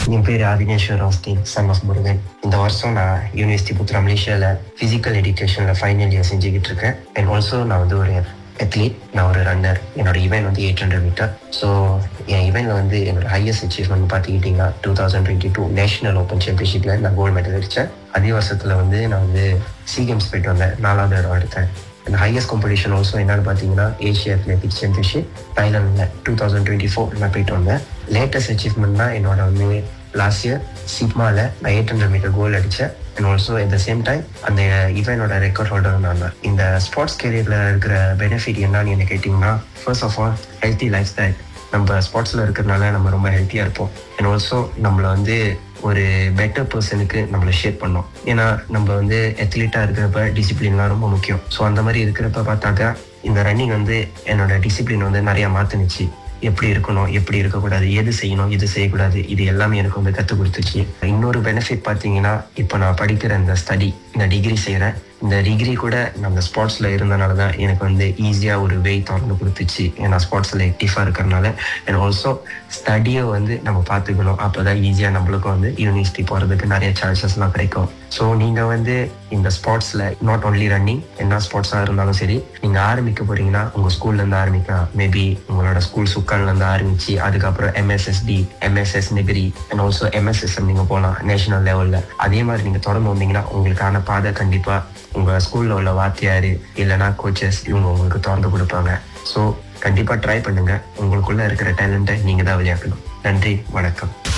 என் பேர் Adhineswar Austin son of Murugan இந்த வருஷம் நான் யூனிவர்சிட்டி புத்ரா மலேசியாவில் ஃபிசிக்கல் எஜுகேஷனில் ஃபைனல் இயர் செஞ்சுக்கிட்டு இருக்கேன் அண்ட் ஆல்சோ நான் வந்து ஒரு அத்லீட் நான் ஒரு ரன்னர் என்னோட ஈவெண்ட் வந்து எயிட் ஹண்ட்ரட் மீட்டர் ஸோ என் ஈவெண்ட்ல வந்து என்னோட ஹையஸ்ட் அச்சீவ்மெண்ட் பார்த்துக்கிட்டிங்கன்னா two thousand twenty two national open சாம்பியன்ஷிப்பில் நான் கோல்டு மெடல் அடித்தேன் அதே வருஷத்தில் வந்து நான் வந்து சி கேம்ஸ் போயிட்டு வந்தேன் நாலாவது இடம் எடுத்தேன் அந்த ஹையஸ்ட் காம்படிஷன் ஆல்சோ என்னன்னு பார்த்தீங்கன்னா ஏஷியா அத்லெட்டிக்ஸ் சாம்பியன்ஷிப் தாய்லாண்டில் டூ தௌசண்ட் டுவெண்ட்டி ஃபோர் நான் போயிட்டு வந்தேன் லேட்டஸ்ட் அச்சீவ்மெண்ட்னா என்னோட வந்து லாஸ்ட் இயர் சிக்மாவில் நான் எயிட் ஹண்ட்ரட் மீட்டர் கோல் அடித்தேன் and also at the same time அந்த ஈவெண்டோட ரெக்கார்ட் ஹோல்டர் நான் தான். இந்த ஸ்போர்ட்ஸ் கேரியரில் இருக்கிற பெனிஃபிட் என்னன்னு என்ன கேட்டிங்கன்னா first of all healthy lifestyle நம்ம ஸ்போர்ட்ஸில் இருக்கிறதுனால நம்ம ரொம்ப ஹெல்த்தியாக இருப்போம் அண்ட் ஆல்சோ நம்மளை வந்து ஒரு பெட்டர் பர்சனுக்கு நம்மளை ஷேப் பண்ணோம் ஏன்னா நம்ம வந்து அத்லீட்டாக இருக்கிறப்ப டிசிப்ளின்லாம் ரொம்ப முக்கியம் ஸோ அந்த மாதிரி இருக்கிறப்ப பார்த்தாக்கா இந்த ரன்னிங் வந்து என்னோட டிசிப்ளின் வந்து நிறையா மாற்றுனுச்சு எப்படி இருக்கணும் எப்படி இருக்கக்கூடாது எது செய்யணும் எது செய்யக்கூடாது இது எல்லாமே எனக்கு வந்து கற்றுக் கொடுத்துச்சு இன்னொரு பெனிஃபிட் பார்த்தீங்கன்னா இப்போ நான் படிக்கிற இந்த ஸ்டடி இந்த டிகிரி செய்கிறேன் இந்த டிகிரி கூட நம்ம ஸ்போர்ட்ஸில் இருந்தனால தான் எனக்கு வந்து ஈஸியாக ஒரு வெய் திறந்து கொடுத்துச்சு ஏன்னா ஸ்போர்ட்ஸில் ஆக்டிவாக இருக்கிறனால அண்ட் ஆல்சோ ஸ்டடியை வந்து நம்ம பார்த்துக்கணும் அப்போ தான் ஈஸியாக நம்மளுக்கும் வந்து யூனிவர்சிட்டி போகிறதுக்கு நிறைய சான்சஸ்லாம் கிடைக்கும் ஸோ நீங்கள் வந்து இந்த ஸ்போர்ட்ஸில் நாட் ஒன்லி ரன்னிங் என்ன ஸ்போர்ட்ஸாக இருந்தாலும் சரி நீங்கள் ஆரம்பிக்க போகிறீங்கன்னா உங்கள் ஸ்கூல்லேருந்து ஆரம்பிக்கலாம் மேபி உங்களோட ஸ்கூல் சுக்கான்லேருந்து ஆரம்பிச்சு அதுக்கப்புறம் எம்எஸ்எஸ்டி எம்எஸ்எஸ் நெகிரி அண்ட் ஆல்சோ எம்எஸ்எஸ்எம் நீங்கள் போகலாம் நேஷனல் லெவலில் அதே மாதிரி நீங்கள் தொடர்ந்து வந்தீங்கன்னா உங்களுக்கான பாதை கண்டிப்பாக உங்கள் ஸ்கூலில் உள்ள வாத்தியார் இல்லைனா கோச்சஸ் இவங்க உங்களுக்கு திறந்து கொடுப்பாங்க ஸோ கண்டிப்பாக ட்ரை பண்ணுங்கள் உங்களுக்குள்ளே இருக்கிற டேலண்ட்டை நீங்கள் தான் விளையாடணும் நன்றி வணக்கம்